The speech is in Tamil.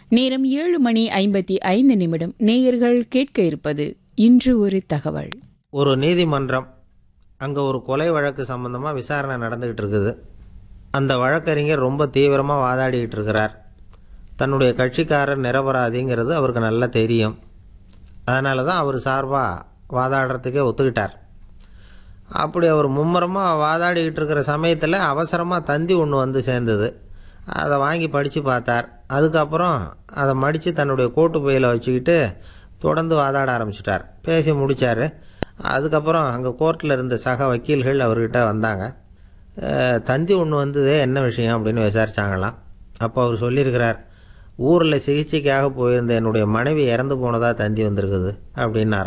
நேரம் ஏழு மணி ஐம்பத்தி ஐந்து நிமிடம் நேயர்கள் கேட்க இருப்பது இன்று ஒரு தகவல் ஒரு நீதிமன்றம் அங்கே ஒரு கொலை வழக்கு சம்மந்தமாக விசாரணை நடந்துக்கிட்டு இருக்குது அந்த வழக்கறிஞர் ரொம்ப தீவிரமாக வாதாடிக்கிட்டு இருக்கிறார் தன்னுடைய கட்சிக்காரர் நிரபராதிங்கிறது அவருக்கு நல்லா தெரியும் அதனால தான் அவர் சார்பாக வாதாடுறதுக்கே ஒத்துக்கிட்டார் அப்படி அவர் மும்முரமாக வாதாடிக்கிட்டு இருக்கிற சமயத்தில் அவசரமாக தந்தி ஒன்று வந்து சேர்ந்தது அதை வாங்கி படித்து பார்த்தார் அதுக்கப்புறம் அதை மடித்து தன்னுடைய கோட்டு பையில் வச்சுக்கிட்டு தொடர்ந்து வாதாட ஆரம்பிச்சிட்டார் பேசி முடித்தார் அதுக்கப்புறம் அங்கே கோர்ட்டில் இருந்த சக வக்கீல்கள் அவர்கிட்ட வந்தாங்க அஹ், தந்தி ஒன்று வந்ததே என்ன விஷயம் அப்படின்னு விசாரிச்சாங்களாம் அப்போ அவர் சொல்லியிருக்கிறார் ஊரில் சிகிச்சைக்காக போயிருந்த என்னுடைய மனைவி இறந்து போனதாக தந்தி வந்திருக்குது அப்படின்னாராம்